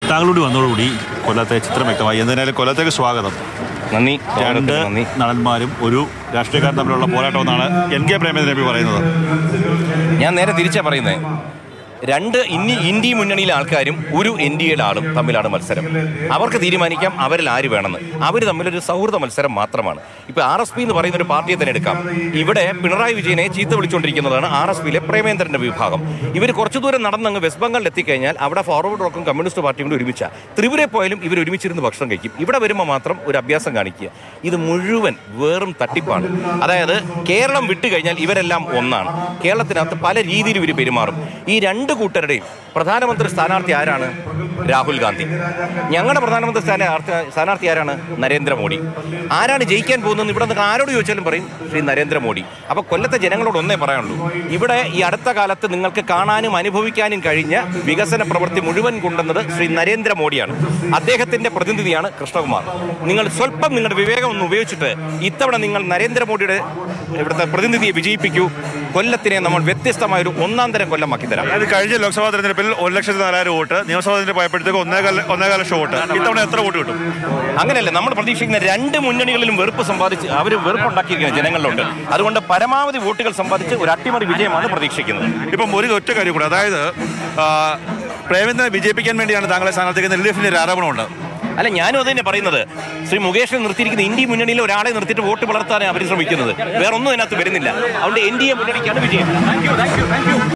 താങ്കളോട് വന്നതോടുകൂടി കൊല്ലത്തെ ചിത്രം വ്യക്തമായി എന്തായാലും കൊല്ലത്തേക്ക് സ്വാഗതം നന്ദി രണ്ട് സ്വാഗതത്തിന് നന്ദി നടന്മാരും ഒരു രാഷ്ട്രീയക്കാരൻ തമ്മിലുള്ള പോരാട്ടം എന്നാണ് N K Premachandran M P പറയുന്നത് ഞാൻ നേരെ തിരിച്ചാ പറയുന്നത് രണ്ട് ഇന്ത്യ ഇന്ത്യ മുന്നണിയിലെ ആൾക്കാരും ഒരു എൻ ഡി എയുടെ ആളും തമ്മിലാണ് മത്സരം അവർക്ക് തീരുമാനിക്കാം അവരിൽ ആര് വേണമെന്ന് അവർ തമ്മിലൊരു സൗഹൃദ മത്സരം മാത്രമാണ് ഇപ്പൊ ആർ എസ് പി എന്ന് പറയുന്ന ഒരു പാർട്ടിയെ തന്നെ എടുക്കാം ഇവിടെ പിണറായി വിജയനെ ചീത്ത വിളിച്ചുകൊണ്ടിരിക്കുന്നതാണ് ആർ എസ് പിയിലെ പ്രേമേന്ദ്രന്റെ വിഭാഗം ഇവർ കുറച്ചു ദൂരം നടന്നങ്ങ് വെസ്റ്റ് ബംഗാളിൽ എത്തിക്കഴിഞ്ഞാൽ അവിടെ ഫോർവേഡ് റോക്കും കമ്മ്യൂണിസ്റ്റ് പാർട്ടിയും കൂടി ഒരുമിച്ച ത്രിപുരയിൽ പോയാലും ഇവർ ഒരുമിച്ചിരുന്ന് ഭക്ഷണം കഴിക്കും ഇവിടെ വരുമ്പോൾ മാത്രം ഒരു അഭ്യാസം കാണിക്കുക ഇത് മുഴുവൻ വെറും തട്ടിപ്പാണ് അതായത് കേരളം വിട്ടുകഴിഞ്ഞാൽ ഇവരെല്ലാം ഒന്നാണ് കേരളത്തിനകത്ത് പല രീതിയിൽ ഇവർ പെരുമാറും ഈ രണ്ട് കൂട്ടരുടെയും പ്രധാനമന്ത്രി സ്ഥാനാർത്ഥി ആരാണ് രാഹുൽ ഗാന്ധി ഞങ്ങളുടെ പ്രധാനമന്ത്രി സ്ഥാനാർത്ഥി സ്ഥാനാർത്ഥി ആരാണ് നരേന്ദ്രമോദി ആരാണ് ജയിക്കാൻ പോകുന്നത് ഇവിടെ നിന്ന് ആരോട് ചോദിച്ചാലും പറയും ശ്രീ നരേന്ദ്രമോദി അപ്പൊ കൊല്ലത്തെ ജനങ്ങളോട് ഒന്നേ പറയാനുള്ളൂ ഇവിടെ ഈ അടുത്ത കാലത്ത് നിങ്ങൾക്ക് കാണാനും അനുഭവിക്കാനും കഴിഞ്ഞ വികസന പ്രവൃത്തി മുഴുവൻ കൊണ്ടുവന്നത് ശ്രീ നരേന്ദ്രമോദിയാണ് അദ്ദേഹത്തിന്റെ പ്രതിനിധിയാണ് കൃഷ്ണകുമാർ നിങ്ങൾ സ്വല്പം നിങ്ങളുടെ വിവേകം ഒന്ന് ഉപയോഗിച്ചിട്ട് ഇത്തവണ നിങ്ങൾ നരേന്ദ്രമോദിയുടെ ഇവിടുത്തെ പ്രതിനിധിയെ വിജയിപ്പിക്കൂ കൊല്ലത്തിനെ നമ്മൾ വ്യത്യസ്തമായ ഒരു ഒന്നാം തരം കൊല്ലമാക്കി തരാം അതായത് കഴിഞ്ഞ ലോക്സഭാ തെരഞ്ഞെടുപ്പിൽ ഒരു ലക്ഷത്തി നാലായിരം വോട്ട് നിയമസഭാ തെരഞ്ഞെടുപ്പ് പോയപ്പോഴത്തേക്ക് ഒന്നേകാൽ ഒന്നേകാല ലക്ഷം വോട്ട് ഇത്തവണ എത്ര വോട്ട് കിട്ടും അങ്ങനെയല്ല നമ്മൾ പ്രതീക്ഷിക്കുന്ന രണ്ട് മുന്നണികളിലും വെറുപ്പ് സമ്പാദിച്ച് അവർ വെറുപ്പുണ്ടാക്കിയിരിക്കുന്ന ജനങ്ങളിലുണ്ട് അതുകൊണ്ട് പരമാവധി വോട്ടുകൾ സമ്പാദിച്ച് ഒരു അട്ടിമറി വിജയമാണ് പ്രതീക്ഷിക്കുന്നത് ഇപ്പം ഒരു ഒറ്റ കാര്യം കൂടെ അതായത് ആ, പ്രേമചന്ദ്രനെ വിജയിപ്പിക്കാൻ വേണ്ടിയാണ് താങ്കളെ സ്ഥാനാർത്ഥിക്കുന്ന എൽ ഡി എഫിന്റെ ഒരു ആരോപണമുണ്ട് അല്ല ഞാനും അത് തന്നെ പറയുന്നത് ശ്രീ മുകേഷിനെ നിർത്തിയിരിക്കുന്ന ഇന്ത്യ മുന്നണിയിൽ ഒരാളെ നിർത്തിയിട്ട് വോട്ട് വളർത്താനാണ് അവർ ശ്രമിക്കുന്നത് വേറൊന്നും അതിനകത്ത് വരുന്നില്ല അതുകൊണ്ട് എൻ ഡി എ മുന്നണിക്കാണ് വിജയം